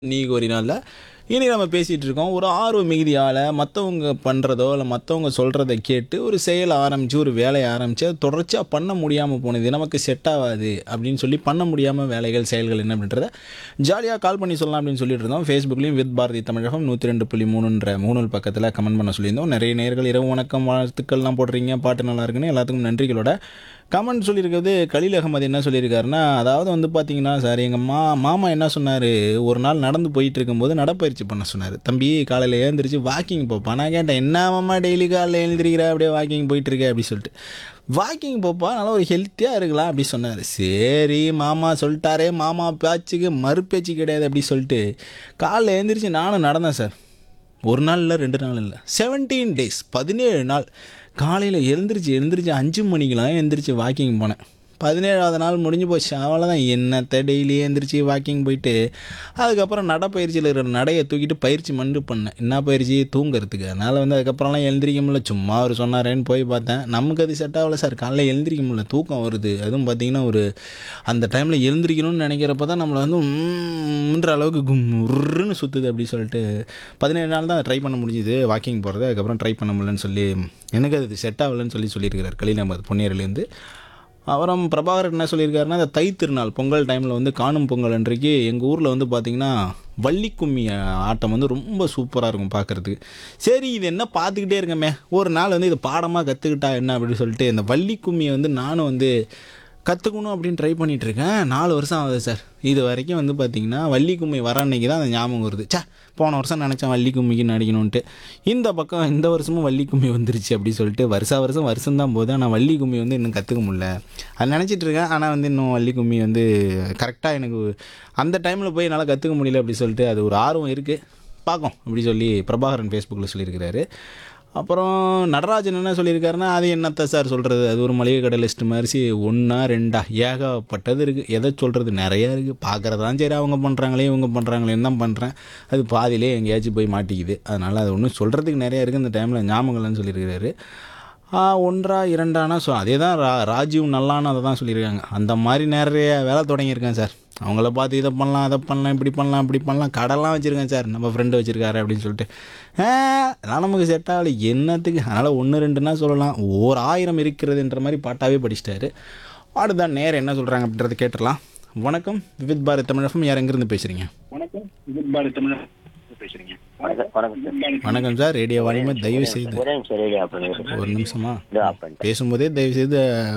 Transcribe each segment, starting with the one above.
இன்னைக்கு ஒரு நாளில் இன்னைக்கு நம்ம பேசிகிட்டு இருக்கோம் ஒரு ஆர்வ மிகுதியால் மற்றவங்க பண்ணுறதோ இல்லை மற்றவங்க சொல்கிறத கேட்டு ஒரு செயல் ஆரம்பித்து ஒரு வேலையை ஆரம்பித்து அது தொடர்ச்சியாக பண்ண முடியாமல் போனது நமக்கு செட் ஆகாது அப்படின்னு சொல்லி பண்ண முடியாமல் வேலைகள் செயல்கள் என்ன அப்படின்றத ஜாலியாக கால் பண்ணி சொல்லலாம் அப்படின்னு சொல்லிட்டு இருந்தோம் ஃபேஸ்புக்லேயும் வித் பாரதி தமிழகம் நூற்றி ரெண்டு புள்ளி மூணுன்ற மூணு பக்கத்தில் கமெண்ட் பண்ண சொல்லியிருந்தோம் நிறைய நேர்கள் இரவு வணக்கம் வாழ்த்துக்கள்லாம் போடுறீங்க பாட்டு நல்லா இருக்குன்னு எல்லாத்துக்கும் நன்றிகளோட கமெண்ட் சொல்லியிருக்கிறது கலீல் அகமது என்ன சொல்லியிருக்காருன்னா அதாவது வந்து பார்த்தீங்கன்னா சார் எங்கள் மா மாமா என்ன சொன்னார் ஒரு நாள் நடந்து போயிட்டு இருக்கும்போது நடப்பயிற்சி பண்ண சொன்னார் தம்பி காலையில் எழுந்திரிச்சு வாக்கிங் போப்பா நான் கேட்டேன் என்ன மாமா டெய்லி காலையில் எழுந்திரிக்கிற அப்படியே வாக்கிங் போயிட்டு இருக்க அப்படி சொல்லிட்டு வாக்கிங் போப்பா நல்லா ஒரு ஹெல்த்தியாக இருக்கலாம் அப்படி சொன்னார் சரி மாமா சொல்லிட்டாரே மாமா பேச்சுக்கு மறுபேச்சு கிடையாது அப்படி சொல்லிட்டு காலைல எழுந்திரிச்சு நானும் நடந்தேன் சார் ஒரு நாள் இல்லை ரெண்டு நாள் இல்லை செவன்டீன் டேஸ் பதினேழு நாள் காலையில் எழுந்திரிச்சு எழுந்திரிச்சு அஞ்சு மணிக்கெலாம் எழுந்திரிச்சு வாக்கிங் போனேன் பதினேழாவது நாள் முடிஞ்சு போச்சு அவ்வளோதான் என்னத்தை டெய்லி எழுந்திரிச்சு வாக்கிங் போயிட்டு அதுக்கப்புறம் நடைப்பயிற்சியில் இருக்கிற நடையை தூக்கிட்டு பயிற்சி மட்டும் பண்ணேன் என்ன பயிற்சி தூங்குறதுக்கு அதனால் வந்து அதுக்கப்புறம்லாம் எழுந்திரிக்க முடியல சும்மா அவர் சொன்னாரேன்னு போய் பார்த்தேன் நமக்கு அது செட் ஆகல சார் காலைல எழுந்திரிக்க முடியல தூக்கம் வருது அதுவும் பார்த்திங்கன்னா ஒரு அந்த டைமில் எழுந்திரிக்கணும்னு நினைக்கிறப்ப தான் நம்மளை வந்து உம்ன்ற அளவுக்கு கும்முன்னு சுற்றுது அப்படி சொல்லிட்டு பதினேழு நாள் தான் ட்ரை பண்ண முடிஞ்சுது வாக்கிங் போகிறது அதுக்கப்புறம் ட்ரை பண்ண முடியலன்னு சொல்லி எனக்கு அது செட் ஆகலைன்னு சொல்லி சொல்லியிருக்கிறார் கலீல் அகமது பொன்னியர்லேருந்து அப்புறம் பிரபாகர் என்ன சொல்லியிருக்காருன்னா இந்த தை திருநாள் பொங்கல் டைமில் வந்து காணும் பொங்கல் அன்றைக்கு எங்கள் ஊரில் வந்து பார்த்திங்கன்னா வள்ளி கும்மி ஆட்டம் வந்து ரொம்ப சூப்பராக இருக்கும் பார்க்குறதுக்கு சரி இது என்ன பார்த்துக்கிட்டே இருக்கமே ஒரு நாள் வந்து இதை பாடமாக கற்றுக்கிட்டா என்ன அப்படின்னு சொல்லிட்டு இந்த வள்ளி கும்மியை வந்து நானும் வந்து கற்றுக்கணும் அப்படின்னு ட்ரை பண்ணிகிட்டு இருக்கேன் நாலு வருஷம் ஆகுது சார் இது வரைக்கும் வந்து பார்த்திங்கன்னா வள்ளி கும்மி வர அன்னைக்கு தான் அந்த ஞாபகம் வருது சே போன வருஷம் நினச்சேன் வள்ளி கும்மிக்கு நடிக்கணுன்ட்டு இந்த பக்கம் இந்த வருஷமும் வள்ளி கும்மி வந்துருச்சு அப்படி சொல்லிட்டு வருஷா வருஷம் வருஷம் தான் போகுது ஆனால் வள்ளி கும்மி வந்து இன்னும் கற்றுக்க முடியல அது நினச்சிட்டு இருக்கேன் ஆனால் வந்து இன்னும் வள்ளி கும்மி வந்து கரெக்டாக எனக்கு அந்த டைமில் போய் என்னால் கற்றுக்க முடியல அப்படி சொல்லிட்டு அது ஒரு ஆர்வம் இருக்குது பார்க்கும் அப்படி சொல்லி பிரபாகரன் ஃபேஸ்புக்கில் சொல்லியிருக்கிறாரு அப்புறம் நடராஜன் என்ன சொல்லியிருக்காருன்னா அது என்னத்த சார் சொல்கிறது அது ஒரு மளிகை கடை லிஸ்ட் மாதிரி ஒன்றா ரெண்டா ஏகப்பட்டது இருக்குது எதை சொல்கிறது நிறையா இருக்குது பார்க்குறதான் சரி அவங்க பண்ணுறாங்களே இவங்க பண்ணுறாங்களேன்னு தான் பண்ணுறேன் அது பாதியிலே எங்கேயாச்சும் போய் மாட்டிக்குது அதனால் அது ஒன்றும் சொல்கிறதுக்கு நிறையா இருக்குது இந்த டைமில் ஞாபகம்லன்னு சொல்லியிருக்கிறாரு ஆ, ஒன்றா இரண்டானா ஸோ அதே தான் ரா ராஜீவ் நல்லான்னு அதை தான் சொல்லியிருக்காங்க அந்த மாதிரி நிறைய வேலை தொடங்கியிருக்கேன் சார் அவங்கள பார்த்து இதை பண்ணலாம் அதை பண்ணலாம் இப்படி பண்ணலாம் இப்படி பண்ணலாம் கடைலாம் வச்சுருக்கேன் சார் நம்ம ஃப்ரெண்டு வச்சுருக்காரு அப்படின்னு சொல்லிட்டு ஆ, அதெல்லாம் நமக்கு செட் ஆகலை என்னத்துக்கு அதனால் ஒன்று ரெண்டுன்னா சொல்லலாம் ஓர் ஆயிரம் இருக்கிறதுன்ற மாதிரி பாட்டாவே படிச்சிட்டாரு அடுத்தான் நேரம் என்ன சொல்கிறாங்க அப்படின்றத கேட்டுடலாம் வணக்கம் விவித் பாரத் தமிழகம் யார் எங்கேருந்து பேசுகிறீங்க வணக்கம் இது பாரதி தமிழ் பேசுறீங்க வணக்கம் வணக்கம் சார் வணக்கம் சார் ரேடியோ வாலியமே தயவு செய்து ஒரே நிமிஷம் ரேடியோ ஆஃப் பண்ணிடுறேன் ஒரு நிமிஷமா இதோ ஆஃப் பண்ணிட்டேன் பேசும்போதே தயவு செய்து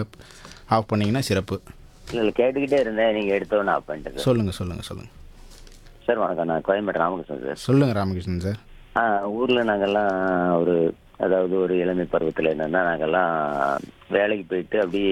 ஆஃப் பண்ணிங்கன்னா சிறப்பு இல்லை இல்லை கேட்டுக்கிட்டே இருந்தேன் நீங்கள் எடுத்தோன்னு ஆஃப் பண்ணிட்டேன் சார் சொல்லுங்கள் சொல்லுங்கள் சொல்லுங்கள் சார் வணக்கம் நான் கோயம்பேடு ராமகிருஷ்ணன் சார் சொல்லுங்கள் ராமகிருஷ்ணன் சார் ஆ ஊரில் நாங்கள்லாம் ஒரு அதாவது ஒரு இளமை பருவத்தில் என்னன்னா நாங்கள்லாம் வேலைக்கு போயிட்டு அப்படியே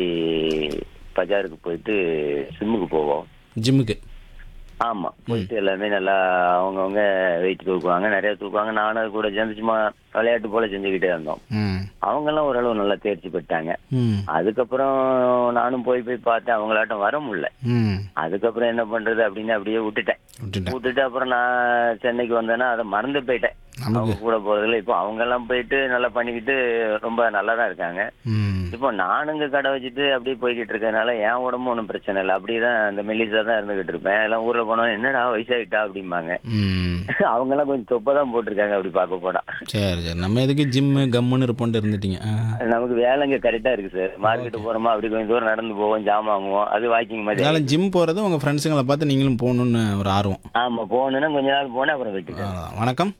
பஜாருக்கு போயிட்டு சிம்முக்கு போவோம் ஜிம்முக்கு ஆமாம் போயிட்டு எல்லாமே நல்லா அவங்கவுங்க வெயிட் தூக்குவாங்க நிறைய தூக்குவாங்க நானும் அது கூட சேர்ந்து சும்மா விளையாட்டு போல செஞ்சுக்கிட்டே இருந்தோம் ம் அவங்கெல்லாம் ஓரளவு நல்லா தேர்ச்சி பெற்றாங்க ம் அதுக்கப்புறம் நானும் போய் போய் பார்த்தேன் அவங்களாட்டம் வர முடியல ம் அதுக்கப்புறம் என்ன பண்றது அப்படின்னு அப்படியே விட்டுட்டேன் விட்டுட்டேன் விட்டுட்டு அப்புறம் நான் சென்னைக்கு வந்தேன்னா அதை மறந்து போயிட்டேன் நமக்கு அவங்க கூட போறதுல இப்போ அவங்க எல்லாம் போயிட்டு நல்லா பண்ணிக்கிட்டு ரொம்ப நல்லா தான் இருக்காங்க ம் இப்போ நானுங்க கடை வச்சுட்டு அப்படியே போய்கிட்டு இருக்கறதுனால என் உடம்பு ஒன்றும் பிரச்சனை இல்லை அப்படியே தான் அந்த மெல்லிசா தான் இருந்துகிட்டு இருப்பேன் எல்லாம் ஊர்ல போனோம் என்னடா வயசாகிட்டா அப்படிம்பாங்க ம் அவங்க எல்லாம் கொஞ்சம் தொப்பை தான் போட்டிருக்காங்க அப்படி பார்க்க போனா சரி சரி நம்ம எதுக்கு ஜிம்மு கம்முன்னு இருப்போன்ட்டு இருந்துட்டீங்க ஆ நமக்கு வேலை இங்க கரெக்டா இருக்கு சார் மார்க்கெட் போறோமா அப்படி கொஞ்சம் தூரம் நடந்து போவோம் ஜாமான் வாங்குவோம் அது வாக்கிங் மாதிரி அதனால் ஜிம் போகிறது உங்கள் ஃப்ரெண்ட்ஸுங்களை பார்த்து நீங்களும் போகணுன்னு ஒரு ஆர்வம் ஆமா போகணுன்னா கொஞ்ச நாள் போனேன் அப்புறம் விட்டுட்டேன் அவ்வளோதான் வணக்கம்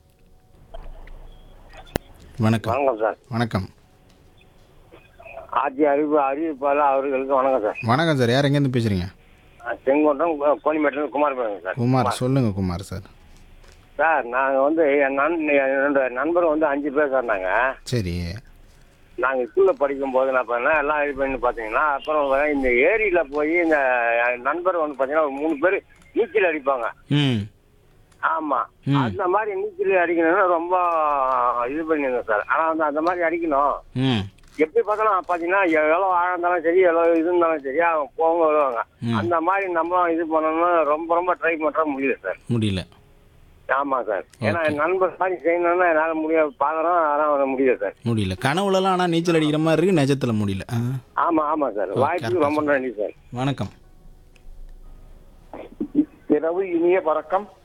வணக்கம் வணக்கம் சார் வணக்கம் ஆட்சி அறிவு அறிவிப்பாளர் அவர்களுக்கு வணக்கம் சார் வணக்கம் சார் யார் எங்கேருந்து பேசுகிறீங்க செங்கோட்டம் கோணிமேட்டில் குமார் பேசுறேன் சார் குமார் சொல்லுங்கள் குமார் சார் சார் நாங்கள் வந்து என் நண் என்னோட நண்பர் வந்து அஞ்சு பேர் சார் நாங்கள் சரி நாங்கள் ஸ்கூலில் படிக்கும் போது நான் பண்ண எல்லாம் இது பண்ணி பார்த்தீங்கன்னா அப்புறம் வர இந்த ஏரியில் போய் இந்த என் நண்பர் வந்து பார்த்தீங்கன்னா ஒரு மூணு பேர் நீச்சல் அடிப்பாங்க ம் ஆமாம் ம். அந்த மாதிரி நீச்சல் அடிக்கணும்னா ரொம்ப இது பண்ணியிருந்தேன் சார் ஆனால் வந்து அந்த மாதிரி அடிக்கணும் ம் எப்படி பார்த்தாலும் பார்த்தீங்கன்னா எவ்வளோ ஆழம் இருந்தாலும் சரி எவ்வளோ இது இருந்தாலும் சரி அவங்க போங்க வருவாங்க ம். அந்த மாதிரி நம்ம இது பண்ணணும்னு ரொம்ப ரொம்ப ட்ரை பண்ணுற முடியல சார் முடியல ஆமாம் சார் ஏன்னா என் நண்பர் மாதிரி செய்யணும்னா என்னால் முடியாது பார்க்குறோம் ஆனால் வர முடியல சார் முடியல கனவுலலாம் ஆனால் நீச்சல் அடிக்கிற மாதிரி இருக்கு நிஜத்தில் முடியல ஆ ஆமாம் ஆமாம் சார் வாய்ப்புக்கு ரொம்ப நன்றி சார் வணக்கம் இரவு இனிய வணக்கம்